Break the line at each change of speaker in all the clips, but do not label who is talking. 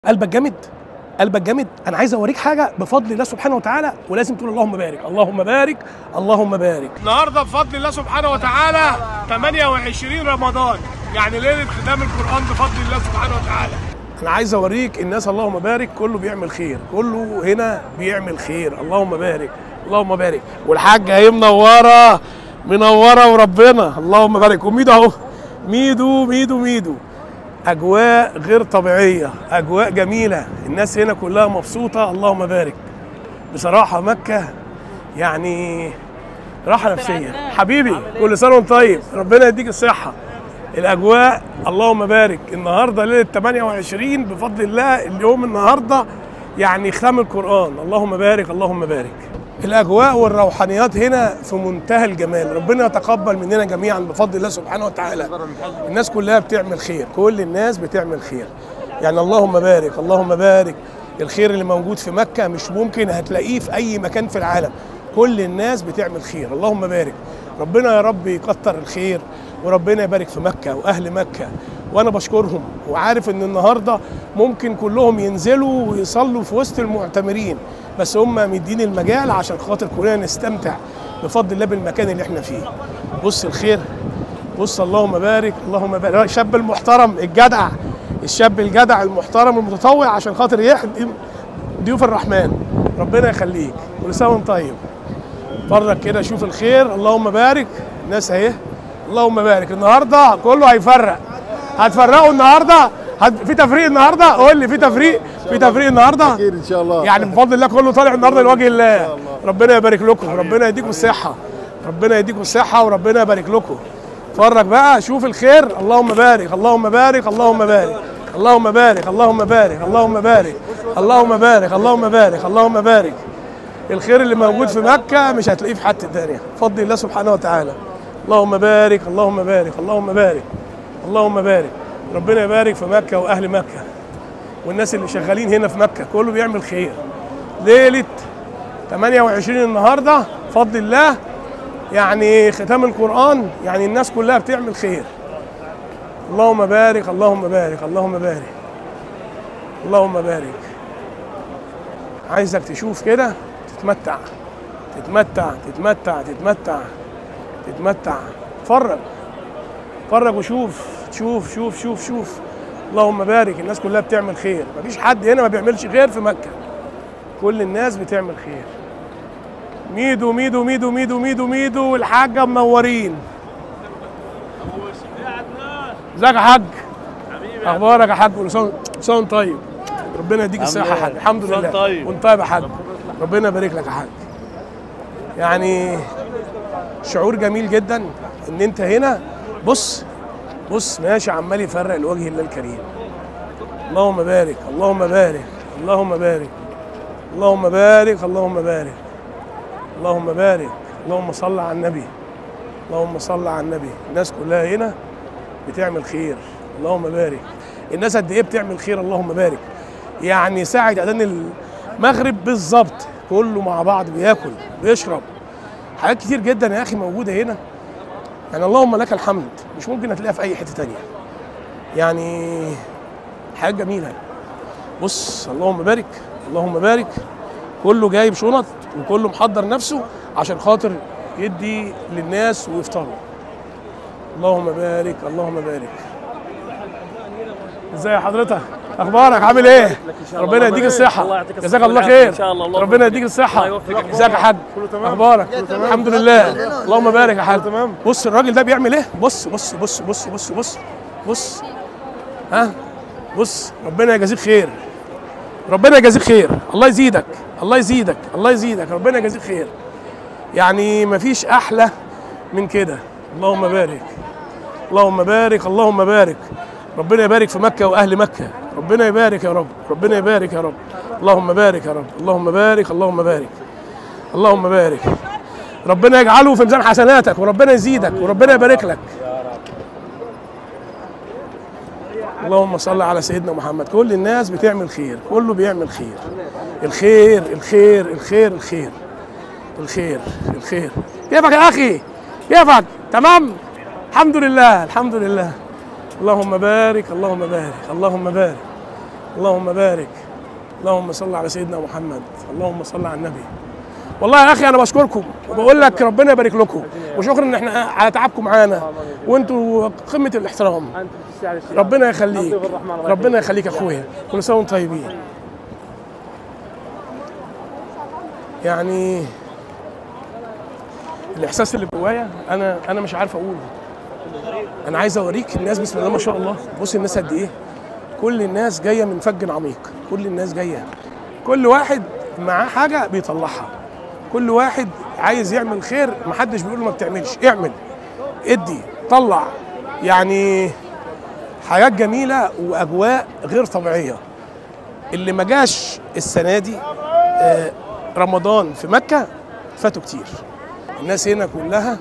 قلبك جامد قلبك جامد انا عايز اوريك حاجه بفضل الله سبحانه وتعالى ولازم تقول اللهم بارك اللهم بارك اللهم بارك
النهارده بفضل الله سبحانه وتعالى 28 رمضان يعني ليله ختام القران بفضل الله سبحانه وتعالى
انا عايز اوريك الناس اللهم بارك كله بيعمل خير كله هنا بيعمل خير اللهم بارك اللهم بارك والحاجه اهي منوره منوره وربنا اللهم بارك وميدو اهو ميدو ميدو ميدو اجواء غير طبيعيه اجواء جميله الناس هنا كلها مبسوطه اللهم بارك بصراحه مكه يعني راحه نفسيه حبيبي كل سنه وانت طيب ربنا يديك الصحه الاجواء اللهم بارك النهارده ليله 28 بفضل الله اليوم النهارده يعني ختام القران اللهم بارك اللهم بارك الاجواء والروحانيات هنا في منتهى الجمال ربنا يتقبل مننا جميعا بفضل الله سبحانه وتعالى الناس كلها بتعمل خير كل الناس بتعمل خير يعني اللهم بارك اللهم بارك الخير اللي موجود في مكة مش ممكن هتلاقيه في أي مكان في العالم كل الناس بتعمل خير اللهم بارك ربنا يا رب يكتر الخير وربنا يبارك في مكة وأهل مكة وأنا بشكرهم وعارف إن النهاردة ممكن كلهم ينزلوا ويصلوا في وسط المعتمرين بس هم مدين المجال عشان خاطر كلنا نستمتع بفضل الله بالمكان اللي احنا فيه بص الخير بص اللهم بارك اللهم بارك الشاب المحترم الجدع الشاب الجدع المحترم المتطوع عشان خاطر يخدم ضيوف الرحمن ربنا يخليك كل سنه وانت طيب اتفرج كده شوف الخير اللهم بارك الناس اهي اللهم بارك النهارده كله هيفرق هتفرقوا النهارده هت... في تفريق النهارده قول لي في تفريق في تفريق النهارده
اكيد ان شاء الله
يعني بفضل الله كله طالع النهارده لوجه الله ربنا يبارك لكم ربنا يديكم الصحه ربنا يديكم الصحه وربنا يبارك لكم اتفرج بقى شوف الخير اللهم بارك اللهم بارك اللهم بارك اللهم بارك اللهم بارك اللهم بارك اللهم بارك اللهم بارك اللهم بارك الخير اللي موجود في مكة مش هتلاقيه في حتة تانية بفضل الله سبحانه وتعالى اللهم بارك اللهم بارك اللهم بارك اللهم بارك ربنا يبارك في مكة وأهل مكة والناس اللي شغالين هنا في مكة كله بيعمل خير ليلة 28 النهاردة بفضل الله يعني ختام القرآن يعني الناس كلها بتعمل خير اللهم بارك اللهم بارك اللهم بارك اللهم بارك عايزك تشوف كده تتمتع تتمتع تتمتع تتمتع تتمتع اتفرج اتفرج وشوف شوف شوف شوف شوف اللهم بارك الناس كلها بتعمل خير مفيش حد هنا ما بيعملش خير في مكة كل الناس بتعمل خير ميدو ميدو ميدو ميدو ميدو ميدو والحاجة منورين ازيك يا حاج اخبارك يا حاج كل سنه كل سنة وأنت طيب ربنا يديك الصحه يا حاج الحمد
سنة
لله
طيب.
وانت طيب يا حاج ربنا يبارك لك يا حاج يعني شعور جميل جدا ان انت هنا بص بص ماشي عمال يفرق لوجه الله الكريم اللهم بارك اللهم بارك اللهم بارك اللهم بارك اللهم بارك اللهم بارك اللهم صل على النبي اللهم صل على النبي الناس كلها هنا بتعمل خير اللهم بارك الناس قد ايه بتعمل خير اللهم بارك يعني ساعة اذان المغرب بالظبط كله مع بعض بياكل بيشرب حاجات كتير جدا يا اخي موجوده هنا يعني اللهم لك الحمد مش ممكن هتلاقيها في اي حته تانية يعني حاجات جميله بص اللهم بارك اللهم بارك كله جايب شنط وكله محضر نفسه عشان خاطر يدي للناس ويفطروا اللهم بارك اللهم بارك ازاي حضرتك اخبارك عامل ايه ربنا يديك الصحه
الله يعطيك
جزاك
الصحة
الله
والعافية
خير
إن شاء الله. الله
ربنا
يوفقك.
يديك الصحه
الله يوفقك.
ازيك يا حاج اخبارك الحمد لله اللهم بارك يا حاج بص الراجل ده بيعمل ايه بص بص بص بص بص بص بص ها بص ربنا يجازيك خير ربنا يجازيك خير الله يزيدك الله يزيدك الله يزيدك ربنا يجازيك خير يعني مفيش احلى من كده اللهم بارك اللهم بارك اللهم بارك ربنا يبارك في مكة وأهل مكة ربنا يبارك يا رب ربنا يبارك يا رب اللهم بارك يا رب اللهم بارك اللهم بارك اللهم بارك ربنا يجعله في ميزان حسناتك وربنا يزيدك وربنا يبارك لك اللهم صل على سيدنا محمد كل الناس بتعمل خير كله بيعمل خير الخير الخير الخير الخير الخير الخير كيفك يا اخي كيفك تمام الحمد لله الحمد لله اللهم بارك اللهم بارك اللهم بارك اللهم بارك اللهم صل على سيدنا محمد اللهم صل على النبي والله يا اخي انا بشكركم وبقول لك ربنا يبارك لكم وشكرا ان احنا على تعبكم معانا وانتوا قمه الاحترام
انت تستاهل الشيء
ربنا يخليك
نصيب الرحمن الرحيم.
ربنا يخليك يا اخويا كل سنه وانتم طيبين يعني الاحساس اللي جوايا انا انا مش عارف اقوله انا عايز اوريك الناس بسم الله ما شاء الله بص الناس قد ايه كل الناس جايه من فج عميق كل الناس جايه كل واحد معاه حاجه بيطلعها كل واحد عايز يعمل خير محدش بيقول له ما بتعملش اعمل ادي طلع يعني حاجات جميله واجواء غير طبيعيه اللي ما جاش السنه دي آه، رمضان في مكه فاتوا كتير الناس هنا كلها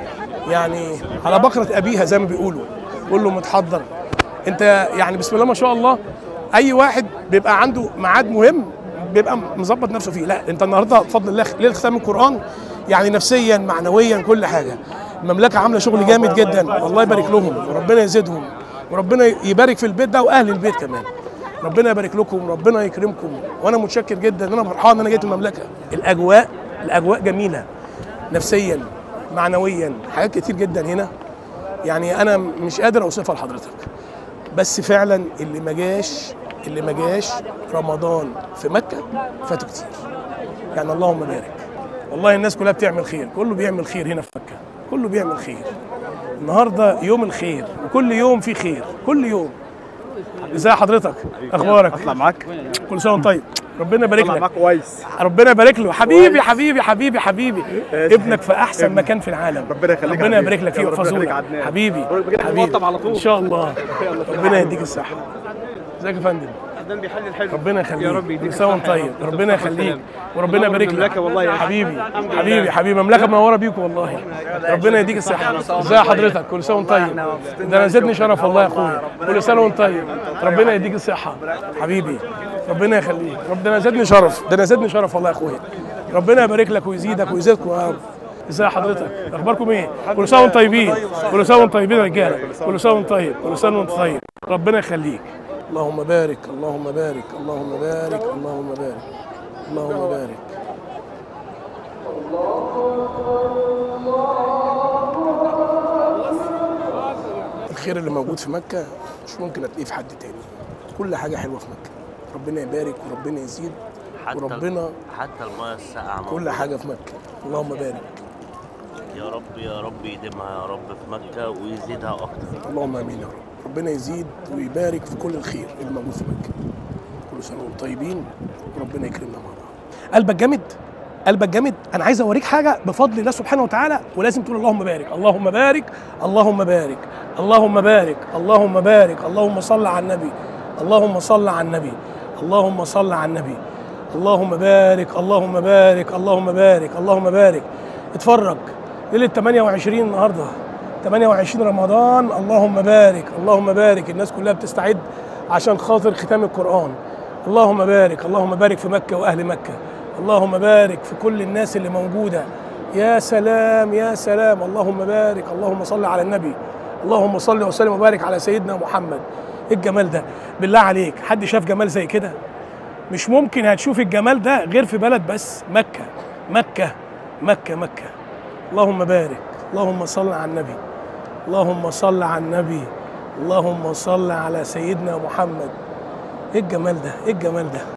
يعني على بكره ابيها زي ما بيقولوا كله متحضر انت يعني بسم الله ما شاء الله اي واحد بيبقى عنده ميعاد مهم بيبقى مظبط نفسه فيه لا انت النهارده بفضل الله ليله ختام القران يعني نفسيا معنويا كل حاجه المملكه عامله شغل جامد جدا والله يبارك لهم وربنا يزيدهم وربنا يبارك في البيت ده واهل البيت كمان ربنا يبارك لكم ربنا يكرمكم وانا متشكر جدا ان انا فرحان ان انا جيت المملكه الاجواء الاجواء جميله نفسيا معنويا حاجات كتير جدا هنا يعني انا مش قادر اوصفها لحضرتك بس فعلا اللي ما جاش اللي ما جاش رمضان في مكه فاتوا كتير يعني اللهم بارك والله الناس كلها بتعمل خير كله بيعمل خير هنا في مكه كله بيعمل خير النهارده يوم الخير وكل يوم في خير كل يوم ازي حضرتك اخبارك
اطلع معاك
كل سنه وانت طيب ربنا يبارك
اطلع
لك
معاك كويس
ربنا يبارك له حبيبي حبيبي حبيبي حبيبي ابنك في احسن مكان في العالم
ربنا يخليك
ربنا
يا
يبارك
حبيبي.
لك فيه
يلا ربنا
ويحفظه
يخليك
لك
عدنان.
حبيبي
ربنا
حبيبي
يوطب على طول.
ان شاء الله
يلا، سلام
ربنا
عليكم.
يديك الصحه ازيك يا فندم
عدنان بيحل الحلو
ربنا يخليك
يا رب يديك
كل سنه وانت
الصحة يا
طيب
رب.
ربنا يخليك وربنا يبارك لك
المملكة والله يا
حبيبي
الحمد لله.
حبيبي حبيبي مملكه منوره بيكم والله ربنا يديك الصحه ازي حضرتك كل سنه وانت طيب ده انا زدني شرف والله يا اخويا كل سنه وانت طيب ربنا يديك الصحه حبيبي ربنا يخليك رب ده انا زدني شرف ده انا زدني شرف والله يا اخويا ربنا يبارك لك ويزيدك ويزيدكم يا رب ازي حضرتك اخباركم ايه كل سنه وانتم طيبين كل سنه وانتم طيبين يا رجاله كل سنه وانت طيب كل سنه وانت طيب ربنا يخليك اللهم بارك اللهم بارك اللهم بارك اللهم بارك اللهم بارك الخير اللي موجود في مكة مش ممكن هتلاقيه في حد تاني كل حاجة حلوة في مكة ربنا يبارك وربنا يزيد
حتى
وربنا
حتى الماء الساقعة
كل
موجودة.
حاجة في مكة اللهم بارك
يا رب يا رب يديمها يا رب في مكة ويزيدها أكتر
اللهم امين يا رب ربنا يزيد ويبارك في كل الخير اللي موجود في مكة كل سنة وانتم طيبين وربنا يكرمنا مع بعض قلبك جامد قلبك جامد انا عايز اوريك حاجه بفضل الله سبحانه وتعالى ولازم تقول اللهم بارك اللهم بارك اللهم بارك اللهم بارك اللهم بارك اللهم صل على النبي اللهم صل على النبي اللهم صل على النبي اللهم بارك اللهم بارك اللهم بارك اللهم بارك اتفرج ليله 28 النهارده 28 رمضان اللهم بارك اللهم بارك الناس كلها بتستعد عشان خاطر ختام القرآن اللهم بارك اللهم بارك في مكة وأهل مكة اللهم بارك في كل الناس اللي موجودة يا سلام يا سلام اللهم بارك اللهم صل على النبي اللهم صل وسلم وبارك على سيدنا محمد ايه الجمال ده بالله عليك حد شاف جمال زي كده مش ممكن هتشوف الجمال ده غير في بلد بس مكة مكة مكة مكة اللهم بارك اللهم صل على النبي اللهم صل على النبي اللهم صل على سيدنا محمد ايه الجمال ده ايه الجمال ده